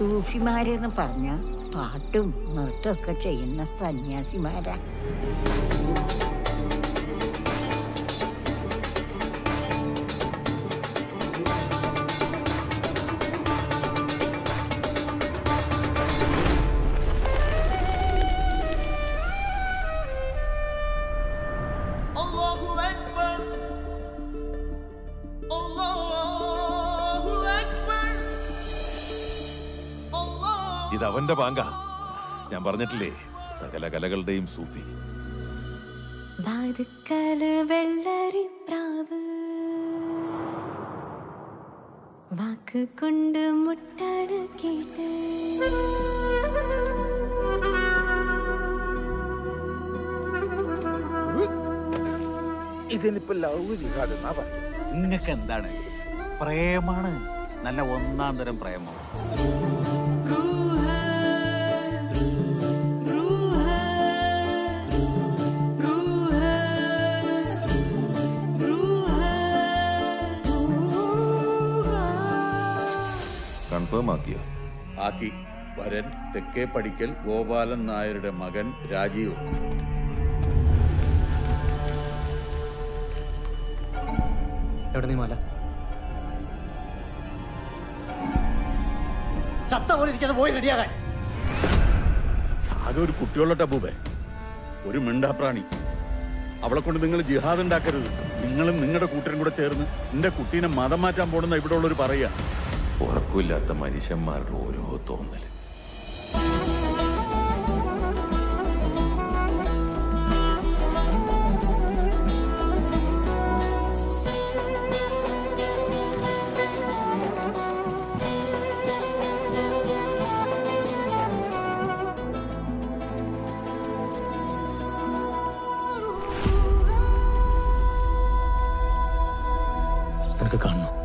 സൂഫിമാരെന്ന് പറഞ്ഞ പാട്ടും നൃത്തമൊക്കെ ചെയ്യുന്ന സന്യാസിമാരാ Allahu Ekber Allahu Ekber Allah ഇത് അവന്റെ പാങ്ക ഞാൻ പറഞ്ഞിട്ടില്ലേ സകല കലകളുടെയും സൂഫി വാതുക്കല് വെള്ളരി പ്രാവ് വാക്ക് കൊണ്ട് മുട്ടാട് കേട്ട് ഇതിനിപ്പോ ലവ് ജിഹാദ് എന്നാ പറയുന്നത് നിങ്ങൾക്ക് എന്താണ് പ്രേമാണ് നല്ല ഒന്നാം തരം പ്രേമം കൺഫേം ആക്കിയോ ആക്കി വരൻ തെക്കേ പടിക്കൽ ഗോപാലൻ നായരുടെ മകൻ രാജീവ് എവിടെ നീ മാല ചത്ത പോലെ ഇരിക്കാതെ പോയി റെഡിയാകാൻ ആകെ ഒരു കുട്ടിയുള്ള ടബൂബേ ഒരു മിണ്ടാപ്രാണി അവളെ കൊണ്ട് നിങ്ങൾ ജിഹാദ് ഉണ്ടാക്കരുത് നിങ്ങളും നിങ്ങളുടെ കൂട്ടരും കൂടെ ചേർന്ന് എന്റെ കുട്ടീനെ മതം മാറ്റാൻ പോണെന്ന ഇവിടെ ഉള്ളവർ പറയാ ഉറക്കമില്ലാത്ത മനുഷ്യന്മാരുടെ ഓരോ തോന്നല് നിനക്ക് കാണണം